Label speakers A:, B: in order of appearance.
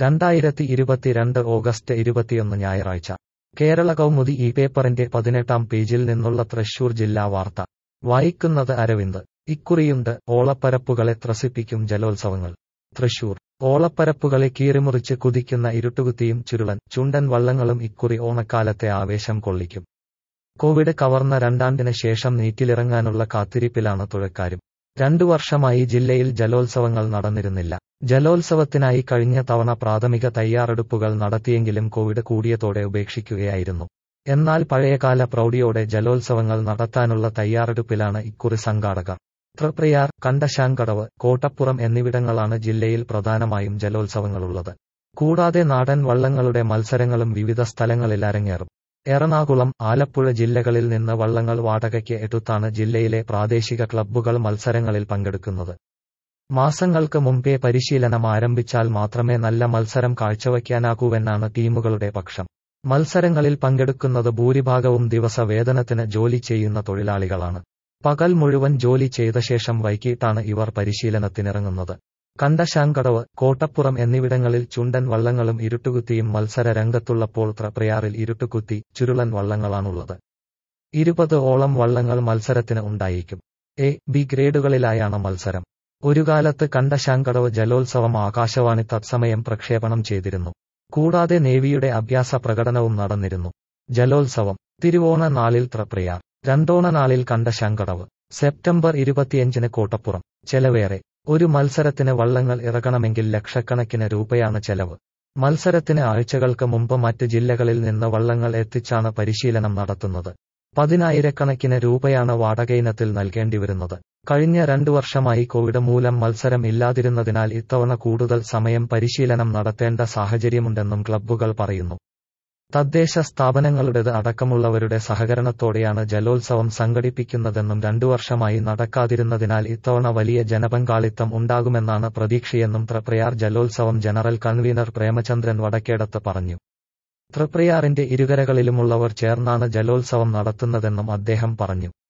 A: രണ്ടായിരത്തി ഇരുപത്തിരണ്ട് ഓഗസ്റ്റ് ഇരുപത്തിയൊന്ന് ഞായറാഴ്ച കേരള കൗമുദി ഈ പേപ്പറിന്റെ പതിനെട്ടാം പേജിൽ നിന്നുള്ള തൃശൂർ ജില്ലാ വാർത്ത വായിക്കുന്നത് അരവിന്ദ് ഇക്കുറിയുണ്ട് ഓളപ്പരപ്പുകളെ ത്രസിപ്പിക്കും ജലോത്സവങ്ങൾ തൃശൂർ ഓളപ്പരപ്പുകളെ കീറിമുറിച്ച് കുതിക്കുന്ന ഇരുട്ടുകുത്തിയും ചുരുളൻ ചുണ്ടൻ വള്ളങ്ങളും ഇക്കുറി ഓണക്കാലത്തെ ആവേശം കൊള്ളിക്കും കോവിഡ് കവർന്ന രണ്ടാണ്ടിന് ശേഷം നീറ്റിലിറങ്ങാനുള്ള കാത്തിരിപ്പിലാണ് തുഴക്കാരും രണ്ടു വർഷമായി ജില്ലയിൽ ജലോത്സവങ്ങൾ നടന്നിരുന്നില്ല ജലോത്സവത്തിനായി കഴിഞ്ഞ തവണ പ്രാഥമിക തയ്യാറെടുപ്പുകൾ നടത്തിയെങ്കിലും കോവിഡ് കൂടിയതോടെ ഉപേക്ഷിക്കുകയായിരുന്നു എന്നാൽ പഴയകാല പ്രൗഢിയോടെ ജലോത്സവങ്ങൾ നടത്താനുള്ള തയ്യാറെടുപ്പിലാണ് ഇക്കുറി സംഘാടകർ തൃപ്രയാർ കണ്ടശാങ്കടവ് കോട്ടപ്പുറം എന്നിവിടങ്ങളാണ് ജില്ലയിൽ പ്രധാനമായും ജലോത്സവങ്ങളുള്ളത് കൂടാതെ നാടൻ വള്ളങ്ങളുടെ മത്സരങ്ങളും വിവിധ സ്ഥലങ്ങളിൽ അരങ്ങേറും എറണാകുളം ആലപ്പുഴ ജില്ലകളിൽ നിന്ന് വള്ളങ്ങൾ വാടകയ്ക്ക് എടുത്താണ് ജില്ലയിലെ പ്രാദേശിക ക്ലബ്ബുകൾ മത്സരങ്ങളിൽ പങ്കെടുക്കുന്നത് മാസങ്ങൾക്ക് മുമ്പേ പരിശീലനം ആരംഭിച്ചാൽ മാത്രമേ നല്ല മത്സരം കാഴ്ചവയ്ക്കാനാകൂവെന്നാണ് ടീമുകളുടെ പക്ഷം മത്സരങ്ങളിൽ പങ്കെടുക്കുന്നത് ഭൂരിഭാഗവും ദിവസ വേതനത്തിന് ജോലി ചെയ്യുന്ന തൊഴിലാളികളാണ് പകൽ മുഴുവൻ ജോലി ചെയ്ത ശേഷം വൈകിട്ടാണ് ഇവർ പരിശീലനത്തിനിറങ്ങുന്നത് കണ്ടശാങ്കടവ് കോട്ടപ്പുറം എന്നിവിടങ്ങളിൽ ചുണ്ടൻ വള്ളങ്ങളും ഇരുട്ടുകുത്തിയും മത്സര രംഗത്തുള്ളപ്പോൾ ത്രപ്രയാറിൽ ഇരുട്ടുകുത്തി ചുരുളൻ വള്ളങ്ങളാണുള്ളത് ഇരുപത് ഓളം വള്ളങ്ങൾ മത്സരത്തിന് ഉണ്ടായിരിക്കും എ ബി ഗ്രേഡുകളിലായാണ് മത്സരം ഒരു കാലത്ത് കണ്ടശാങ്കടവ് ജലോത്സവം ആകാശവാണി തത്സമയം പ്രക്ഷേപണം ചെയ്തിരുന്നു കൂടാതെ നേവിയുടെ അഭ്യാസ പ്രകടനവും നടന്നിരുന്നു ജലോത്സവം തിരുവോണ നാളിൽ ത്രപ്രയാർ രണ്ടോണ നാളിൽ കണ്ടശാങ്കടവ് സെപ്റ്റംബർ ഇരുപത്തിയഞ്ചിന് കോട്ടപ്പുറം ചെലവേറെ ഒരു മത്സരത്തിന് വള്ളങ്ങൾ ഇറങ്ങണമെങ്കിൽ ലക്ഷക്കണക്കിന് രൂപയാണ് ചെലവ് മത്സരത്തിന് ആഴ്ചകൾക്ക് മുമ്പ് മറ്റ് ജില്ലകളിൽ നിന്ന് വള്ളങ്ങൾ എത്തിച്ചാണ് പരിശീലനം നടത്തുന്നത് പതിനായിരക്കണക്കിന് രൂപയാണ് വാടകയിനത്തിൽ നൽകേണ്ടിവരുന്നത് കഴിഞ്ഞ രണ്ടു വർഷമായി കോവിഡ് മൂലം മത്സരം ഇല്ലാതിരുന്നതിനാൽ ഇത്തവണ കൂടുതൽ സമയം പരിശീലനം നടത്തേണ്ട സാഹചര്യമുണ്ടെന്നും ക്ലബ്ബുകൾ പറയുന്നു തദ്ദേശ സ്ഥാപനങ്ങളുടേത് അടക്കമുള്ളവരുടെ സഹകരണത്തോടെയാണ് ജലോത്സവം സംഘടിപ്പിക്കുന്നതെന്നും രണ്ടു വർഷമായി നടക്കാതിരുന്നതിനാൽ ഇത്തവണ വലിയ ജനപങ്കാളിത്തം ഉണ്ടാകുമെന്നാണ് പ്രതീക്ഷയെന്നും ത്രപ്രയാർ ജലോത്സവം ജനറൽ കൺവീനർ പ്രേമചന്ദ്രൻ വടക്കേടത്ത് പറഞ്ഞു ത്രിപ്രയാറിന്റെ ഇരുകരകളിലുമുള്ളവർ ചേർന്നാണ് ജലോത്സവം നടത്തുന്നതെന്നും അദ്ദേഹം പറഞ്ഞു